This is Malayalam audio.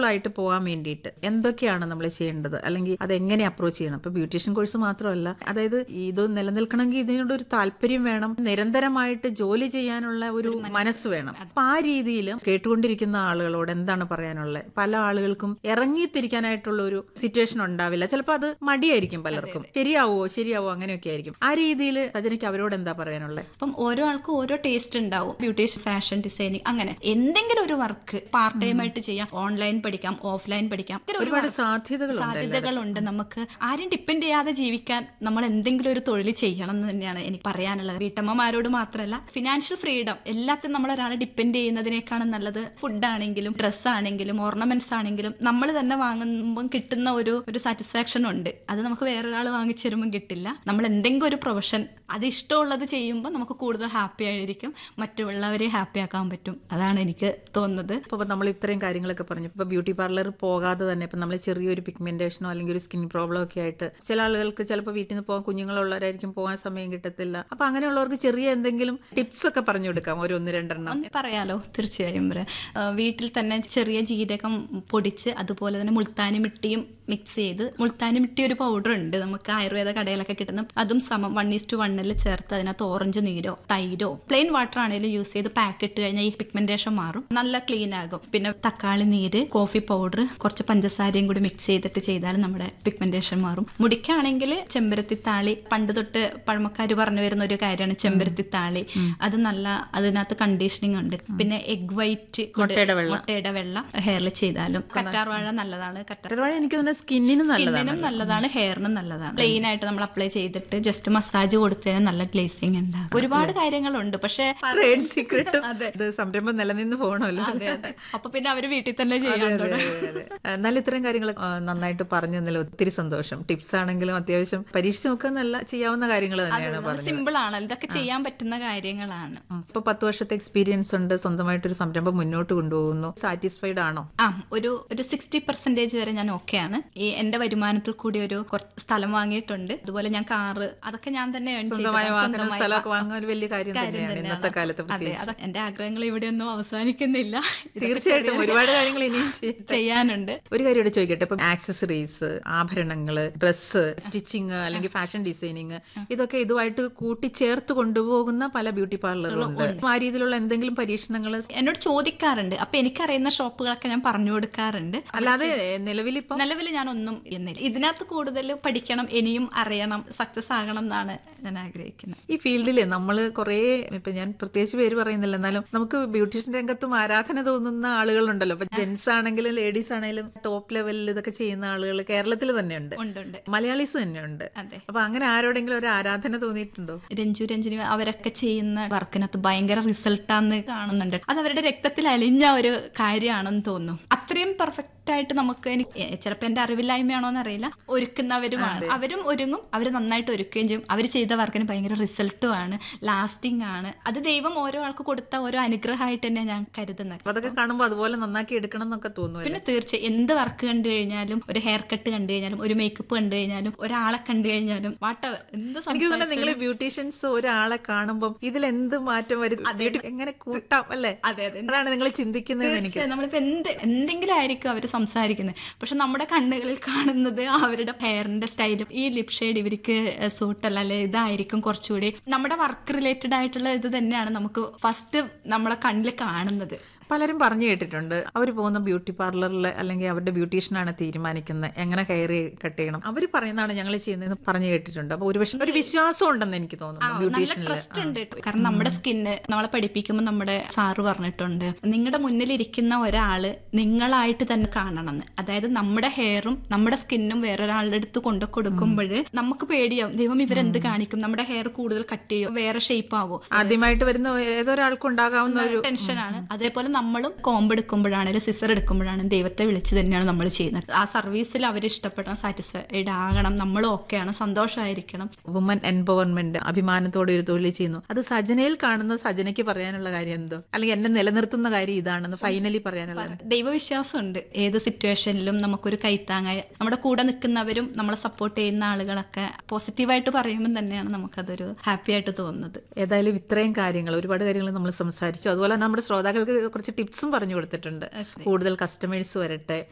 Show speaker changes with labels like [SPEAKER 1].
[SPEAKER 1] സക്സസ്ഫുൾ ആയിട്ട് പോകാൻ വേണ്ടിയിട്ട് എന്തൊക്കെയാണ് നമ്മൾ ചെയ്യേണ്ടത് അല്ലെങ്കിൽ അത് എങ്ങനെ അപ്രോച്ച് ചെയ്യണം ഇപ്പൊ ബ്യൂട്ടീഷ്യൻ കോഴ്സ് മാത്രമല്ല അതായത് ഇത് നിലനിൽക്കണമെങ്കിൽ ഇതിനോട് ഒരു താല്പര്യം വേണം നിരന്തരമായിട്ട് ജോലി ചെയ്യാനുള്ള ഒരു മനസ്സ് വേണം അപ്പൊ ആ രീതിയിൽ കേട്ടുകൊണ്ടിരിക്കുന്ന ആളുകളോട് എന്താണ് പറയാനുള്ളത് പല ആളുകൾക്കും ഇറങ്ങിത്തിരിക്കാനായിട്ടുള്ള ഒരു സിറ്റുവേഷൻ ഉണ്ടാവില്ല ചിലപ്പോൾ അത് മടിയായിരിക്കും പലർക്കും ശരിയാവോ ശരിയാവോ അങ്ങനെയൊക്കെ ആയിരിക്കും ആ രീതിയിൽ സജനയ്ക്ക് അവരോട് എന്താ പറയാനുള്ളത്
[SPEAKER 2] അപ്പം ഓരോ ആൾക്കും ഓരോ ടേസ്റ്റ് ഉണ്ടാവും ബ്യൂട്ടീഷ്യൻ ഫാഷൻ ഡിസൈനിങ് അങ്ങനെ എന്തെങ്കിലും ഒരു വർക്ക് പാർട്ട് ടൈം ആയിട്ട് ചെയ്യാം ഓൺലൈൻ പഠിക്കാം ഓഫ്ലൈൻ പഠിക്കാം ഇങ്ങനെ
[SPEAKER 1] ഒരുപാട്
[SPEAKER 2] work-
[SPEAKER 1] സാധ്യതകളുണ്ട്
[SPEAKER 2] സാധ്യതകളുണ്ട് നമുക്ക് ആരും ഡിപ്പെൻഡ് ചെയ്യാതെ ജീവിക്കാൻ നമ്മൾ എന്തെങ്കിലും ഒരു തൊഴിൽ ചെയ്യണം എന്ന് തന്നെയാണ് എനിക്ക് പറയാനുള്ളത് വീട്ടമ്മമാരോട് മാത്രമല്ല ഫിനാൻഷ്യൽ ഫ്രീഡം എല്ലാത്തിനും നമ്മൾ ഒരാളെ ഡിപ്പെൻഡ് ചെയ്യുന്നതിനേക്കാളും നല്ലത് ഫുഡ് ആണെങ്കിലും ഡ്രസ്സ് ആണെങ്കിലും ഓർണമെന്റ്സ് ആണെങ്കിലും നമ്മൾ തന്നെ വാങ്ങുമ്പോൾ കിട്ടുന്ന ഒരു ഒരു സാറ്റിസ്ഫാക്ഷൻ ഉണ്ട് അത് നമുക്ക് വേറൊരാൾ വാങ്ങിച്ചു തരുമ്പോൾ കിട്ടില്ല നമ്മൾ എന്തെങ്കിലും ഒരു പ്രൊഫഷൻ അത് ഇഷ്ടമുള്ളത് ചെയ്യുമ്പോൾ നമുക്ക് കൂടുതൽ ഹാപ്പി ആയിരിക്കും മറ്റുള്ളവരെ ഹാപ്പി ആക്കാൻ പറ്റും അതാണ് എനിക്ക് തോന്നുന്നത്
[SPEAKER 1] അപ്പോൾ നമ്മൾ ഇത്രയും കാര്യങ്ങളൊക്കെ പറഞ്ഞു ഇപ്പോൾ ബ്യൂട്ടി പാർലർ പോകാതെ തന്നെ ഇപ്പം നമ്മൾ ചെറിയൊരു പിഗ്മെന്റേഷനോ അല്ലെങ്കിൽ ഒരു സ്കിൻ പ്രോബ്ലം ഒക്കെ ആയിട്ട് ചില ആളുകൾക്ക് ചിലപ്പോൾ വീട്ടിൽ നിന്ന് പോകാൻ കുഞ്ഞുങ്ങളുള്ളവരായിരിക്കും പോകാൻ സമയം കിട്ടത്തില്ല അപ്പോൾ അങ്ങനെയുള്ളവർക്ക് ചെറിയ എന്തെങ്കിലും ടിപ്സ് ഒക്കെ പറഞ്ഞു കൊടുക്കാം ഒരു ഒന്ന് രണ്ടെണ്ണം
[SPEAKER 2] ഒന്ന് പറയാലോ തീർച്ചയായും പറയാം. ആ, വീട്ടിൽ തന്നെ ചെറിയ ജീരകം പൊടിച്ച് അതുപോലെ തന്നെ മുൾത്താനി മിട്ടിയും മിക്സ് ചെയ്ത് മുൾത്താനി മിട്ടി ഒരു പൗഡർ ഉണ്ട് നമുക്ക് ആയുർവേദ കടയിലൊക്കെ കിട്ടുന്ന അതും സമം വൺ ഈസ് ടു വണ്ണിൽ ചേർത്ത് അതിനകത്ത് ഓറഞ്ച് നീരോ തൈരോ പ്ലെയിൻ വാട്ടർ ആണെങ്കിലും യൂസ് ചെയ്ത് പാക്ക് ഇട്ട് കഴിഞ്ഞാൽ ഈ പിഗ്മെന്റേഷൻ മാറും നല്ല ക്ലീൻ ആകും പിന്നെ തക്കാളി നീര് കോഫി പൗഡർ കുറച്ച് പഞ്ചസാരയും കൂടി മിക്സ് ചെയ്തിട്ട് ചെയ്താൽ നമ്മുടെ പിഗ്മെന്റേഷൻ മാറും മുടിക്കാണെങ്കിൽ ചെമ്പരത്തി താളി പണ്ട് തൊട്ട് പഴമക്കാർ പറഞ്ഞു വരുന്ന ഒരു കാര്യമാണ് ചെമ്പരത്തി താളി അത് നല്ല അതിനകത്ത് കണ്ടീഷനിങ് ഉണ്ട് പിന്നെ എഗ് വൈറ്റ്
[SPEAKER 1] മുട്ടയുടെ വെള്ള.
[SPEAKER 2] മുട്ടയുടെ വെള്ള ഹെയറിൽ ചെയ്താലും കറ്റാർവാഴ നല്ലതാണ് കറ്റാർ
[SPEAKER 1] കറ്റാർവാഴ എനിക്ക് തോന്നുന്നത് സ്കിന്നിന് നല്ലതാണ്
[SPEAKER 2] സ്കിന്നിനും നല്ലതാണ് ഹെയറിനും നല്ലതാണ് പ്ലെയിൻ ആയിട്ട് നമ്മൾ അപ്ലൈ ചെയ്തിട്ട് ജസ്റ്റ് മസാജ് കൊടുത്തതിന് നല്ല ഗ്ലേസിങ് ഉണ്ടാകും ഒരുപാട് കാര്യങ്ങളുണ്ട് പക്ഷെ
[SPEAKER 1] ട്രേഡ് സീക്രട്ടും ഇത് സംരംഭം നിലനിന്ന് പോകണമല്ലോ
[SPEAKER 2] അതെ അതെ അപ്പൊ പിന്നെ അവര് വീട്ടിൽ തന്നെ ചെയ്യാൻ
[SPEAKER 1] അതെ,
[SPEAKER 2] തുടങ്ങും
[SPEAKER 1] അതെ, അതെ. എന്നാലും ഇത്തരം കാര്യങ്ങൾ ആ, നന്നായിട്ട് പറഞ്ഞു തന്നതിൽ ഒത്തിരി സന്തോഷം ടിപ്സ് ആണെങ്കിലും അത്യാവശ്യം പരീക്ഷിച്ച് നോക്കാന്നല്ല ചെയ്യാവുന്ന കാര്യങ്ങൾ തന്നെയാണ് പറഞ്ഞത്
[SPEAKER 2] സിമ്പിൾ ആണ് ഇതൊക്കെ ചെയ്യാൻ പറ്റുന്ന കാര്യങ്ങളാണ്
[SPEAKER 1] ഇപ്പൊ പത്ത് വർഷത്തെ എക്സ്പീരിയൻസ് ഉണ്ട് സ്വന്തമായിട്ടൊരു സംരംഭം മുന്നോട്ട് കൊണ്ടുപോകുന്നു സാറ്റിസ്ഫൈഡ് ആണോ
[SPEAKER 2] ആ ഒരു ഒരു സിക്സ്റ്റി പെർസെന്റേജ് വരെ ഞാൻ ഓക്കെയാണ് ഈ എന്റെ വരുമാനത്തിൽ കൂടി ഒരു കുറച്ച് സ്ഥലം വാങ്ങിയിട്ടുണ്ട് അതുപോലെ ഞാൻ കാറ് അതൊക്കെ ഞാൻ തന്നെ earn
[SPEAKER 1] സ്വന്തമായ
[SPEAKER 2] ചെയ്തതാണ്.
[SPEAKER 1] വാഹനം
[SPEAKER 2] സ്വന്തമായി
[SPEAKER 1] സ്ഥലമൊക്കെ
[SPEAKER 2] വാ-
[SPEAKER 1] വാങ്ങുന്ന ഒരു വലിയ കാര്യം
[SPEAKER 2] കാര്യം
[SPEAKER 1] തന്നെയാണ്
[SPEAKER 2] തന്നെയാണ്.
[SPEAKER 1] ഇന്നത്തെ കാലത്ത്
[SPEAKER 2] അതെ
[SPEAKER 1] പ്രത്യേകിച്ച്
[SPEAKER 2] അത് എന്റെ ആഗ്രഹങ്ങൾ ഇവിടെയൊന്നും അവസാനിക്കുന്നില്ല ഇതൊക്കെ
[SPEAKER 1] തീർച്ചയായിട്ടും
[SPEAKER 2] ചെറിയ-
[SPEAKER 1] ഒരുപാട് കാര്യങ്ങൾ ഇനിയും ചെയ്യട്ടെ.
[SPEAKER 2] ചെയ്യാനുണ്ട്
[SPEAKER 1] ഒരു കാര്യം ഇവിടെ ചോദിക്കട്ടെ ഇപ്പം ആക്സസറീസ് ആഭരണങ്ങള് ഡ്രസ്സ് സ്റ്റിച്ചിങ് അല്ലെങ്കിൽ ഫാഷൻ ഡിസൈനിങ് ഇതൊക്കെ ഇതുമായിട്ട് കൂട്ടിച്ചേർത്ത് കൊണ്ടുപോകുന്ന പല ബ്യൂട്ടി പാർലറുകളുണ്ട് ആ രീതിയിലുള്ള എന്തെങ്കിലും പരീക്ഷണങ്ങൾ
[SPEAKER 2] എന്നോട് ചോദിക്കാറുണ്ട് അപ്പൊ എനിക്കറിയുന്ന ഷോപ്പുകളൊക്കെ ഞാൻ പറഞ്ഞു കൊടുക്കാറുണ്ട്
[SPEAKER 1] അല്ലാതെ നിലവിലിപ്പം
[SPEAKER 2] നിലവിൽ ഞാൻ ഒന്നും എന്നില്ല ഇതിനകത്ത് കൂടുതൽ പഠിക്കണം ഇനിയും അറിയണം സക്സസ് ആകണം എന്നാണ് ഞാൻ ആഗ്രഹിക്കുന്നത്
[SPEAKER 1] ഈ ഫീൽഡിൽ നമ്മൾ കുറേ ഇപ്പൊ ഞാൻ പ്രത്യേകിച്ച് പേര് പറയുന്നില്ല എന്നാലും നമുക്ക് ബ്യൂട്ടീഷ്യൻ രംഗത്തും ആരാധന തോന്നുന്ന ആളുകളുണ്ടല്ലോ ഇപ്പൊ ജെന്റ്സ് ആണെങ്കിലും ലേഡീസ് ആണെങ്കിലും ടോപ്പ് ലെവലിൽ ഇതൊക്കെ ചെയ്യുന്ന ആളുകൾ കേരളത്തിൽ തന്നെയുണ്ട്
[SPEAKER 2] ഉണ്ട് ഉണ്ട്
[SPEAKER 1] മലയാളീസ് തന്നെയുണ്ട്
[SPEAKER 2] അതെ
[SPEAKER 1] അപ്പൊ അങ്ങനെ ആരോടെങ്കിലും ഒരു ആരാധന തോന്നിയിട്ടുണ്ടോ
[SPEAKER 2] രഞ്ജു രഞ്ജിനി അവരൊക്കെ ചെയ്യുന്ന വർക്കിനകത്ത് ഭയങ്കര റിസൾട്ടാന്ന് കാണുന്നുണ്ട് അത് അവരുടെ രക്തത്തിൽ അലിഞ്ഞ ഒരു കാര്യമാണെന്ന് തോന്നുന്നു അത്രയും പെർഫെക്റ്റ് ആയിട്ട് നമുക്ക് എനിക്ക് ചിലപ്പോൾ എന്റെ അറിവില്ലായ്മയാണോ എന്നറിയില്ല ഒരുക്കുന്നവരുമാണ് അവരും ഒരുങ്ങും അവർ നന്നായിട്ട് ഒരുക്കുകയും ചെയ്യും അവർ ചെയ്ത വർക്കിന് ഭയങ്കര റിസൾട്ടുമാണ് ലാസ്റ്റിംഗ് ആണ് അത് ദൈവം ഓരോ ആൾക്ക് കൊടുത്ത ഓരോ അനുഗ്രഹമായിട്ട് തന്നെ ഞാൻ കരുതുന്നത്
[SPEAKER 1] അപ്പൊ അതൊക്കെ കാണുമ്പോൾ അതുപോലെ നന്നാക്കി എടുക്കണം എന്നൊക്കെ തോന്നുമല്ലോ
[SPEAKER 2] പിന്നെ തീർച്ചയായും എന്ത് വർക്ക് കണ്ടു കഴിഞ്ഞാലും ഒരു ഹെയർ കട്ട് കണ്ടു കഴിഞ്ഞാലും ഒരു മേക്കപ്പ് കണ്ടു കഴിഞ്ഞാലും ഒരാളെ കണ്ടു കഴിഞ്ഞാലും വാട്ടവർ എന്ത്
[SPEAKER 1] എനിക്ക് തോന്നുന്നു നിങ്ങൾ ബ്യൂട്ടീഷ്യൻസ് ഒരാളെ കാണുമ്പോൾ ഇതിൽ എന്ത് മാറ്റം വരും ബ്യൂട്ടി എങ്ങനെ കൂട്ടാം അല്ലേ
[SPEAKER 2] അതെ അതെ
[SPEAKER 1] അതാണ് നിങ്ങൾ ചിന്തിക്കുന്നത് എനിക്ക്
[SPEAKER 2] തീർച്ചയായും നമ്മളിപ്പോ എന്ത് എന്തെങ്കിലും ആയിരിക്കും അവർ സംസാരിക്കുന്നത് പക്ഷെ നമ്മുടെ കണ്ണുകളിൽ കാണുന്നത് അവരുടെ ഹെയറിന്റെ സ്റ്റൈലും ഈ ലിപ് ഷെയ്ഡ് ഇവർക്ക് സൂട്ടല്ല അല്ലെ ഇതായിരിക്കും കുറച്ചുകൂടി നമ്മുടെ വർക്ക് റിലേറ്റഡ് ആയിട്ടുള്ള ഇത് തന്നെയാണ് നമുക്ക് ഫസ്റ്റ് നമ്മളെ കണ്ണിൽ കാണുന്നത്
[SPEAKER 1] പലരും പറഞ്ഞു കേട്ടിട്ടുണ്ട് അവർ പോകുന്ന ബ്യൂട്ടി പാർലറിൽ അല്ലെങ്കിൽ അവരുടെ ബ്യൂട്ടീഷ്യനാണ് തീരുമാനിക്കുന്നത് എങ്ങനെ ഹെയർ കട്ട് ചെയ്യണം അവർ പറയുന്നതാണ് ഞങ്ങൾ ചെയ്യുന്നതെന്ന് പറഞ്ഞു കേട്ടിട്ടുണ്ട് അപ്പൊ ഒരു പക്ഷേ ഒരു വിശ്വാസം ഉണ്ടെന്ന് എനിക്ക് തോന്നുന്നു
[SPEAKER 2] നല്ല
[SPEAKER 1] ബ്യൂട്ടീഷ്യനിൽ
[SPEAKER 2] ട്രസ്റ്റ് ഉണ്ട് കേട്ടോ. കാരണം നമ്മുടെ സ്കിന്ന് നമ്മളെ പഠിപ്പിക്കുമ്പോൾ നമ്മുടെ സാറ് പറഞ്ഞിട്ടുണ്ട് നിങ്ങളുടെ മുന്നിലിരിക്കുന്ന ഒരാള് നിങ്ങളായിട്ട് തന്നെ കാണണമെന്ന് അതായത് നമ്മുടെ ഹെയറും നമ്മുടെ സ്കിന്നും വേറൊരാളുടെ അടുത്ത് കൊണ്ടു കൊടുക്കുമ്പോൾ നമുക്ക് പേടിയാവും ദൈവം ഇവരെന്ത് കാണിക്കും നമ്മുടെ ഹെയർ കൂടുതൽ കട്ട് ചെയ്യും വേറെ ഷേപ്പ് ആവോ
[SPEAKER 1] ആദ്യമായിട്ട് വരുന്ന ഏതൊരാൾക്കും ഉണ്ടാകാവുന്ന ഒരു
[SPEAKER 2] ടെൻഷനാണ് അതേപോലെ നമ്മളും കോമ്പ് എടുക്കുമ്പോഴാണെങ്കിലും സിസർ എടുക്കുമ്പോഴാണെങ്കിലും ദൈവത്തെ വിളിച്ച് തന്നെയാണ് നമ്മൾ ചെയ്യുന്നത് ആ സർവീസിൽ അവർ ഇഷ്ടപ്പെടണം സാറ്റിസ്ഫൈഡ് ആകണം നമ്മളും ഓക്കെയാണ് സന്തോഷമായിരിക്കണം
[SPEAKER 1] വുമൻ എംപവർമെന്റ് അഭിമാനത്തോടെ ഒരു തൊഴിൽ ചെയ്യുന്നു അത് സജനയിൽ കാണുന്ന സജനയ്ക്ക് പറയാനുള്ള കാര്യം എന്തോ അല്ലെങ്കിൽ എന്നെ നിലനിർത്തുന്ന കാര്യം ഇതാണെന്ന് ഫൈനലി പറയാനുള്ള
[SPEAKER 2] ദൈവവിശ്വാസമുണ്ട് ഏത് സിറ്റുവേഷനിലും നമുക്കൊരു കൈത്താങ്ങായി നമ്മുടെ കൂടെ നിൽക്കുന്നവരും നമ്മളെ സപ്പോർട്ട് ചെയ്യുന്ന ആളുകളൊക്കെ പോസിറ്റീവായിട്ട് പറയുമ്പോൾ തന്നെയാണ് നമുക്കതൊരു ഹാപ്പി ആയിട്ട് തോന്നുന്നത്
[SPEAKER 1] ഏതായാലും ഇത്രയും കാര്യങ്ങൾ ഒരുപാട് കാര്യങ്ങൾ നമ്മൾ സംസാരിച്ചു അതുപോലെ തന്നെ നമ്മുടെ ശ്രോതാക്കൾക്ക് കുറച്ച് ടിപ്സും പറഞ്ഞു കൊടുത്തിട്ടുണ്ട് കൂടുതൽ കസ്റ്റമേഴ്സ് വരട്ടെ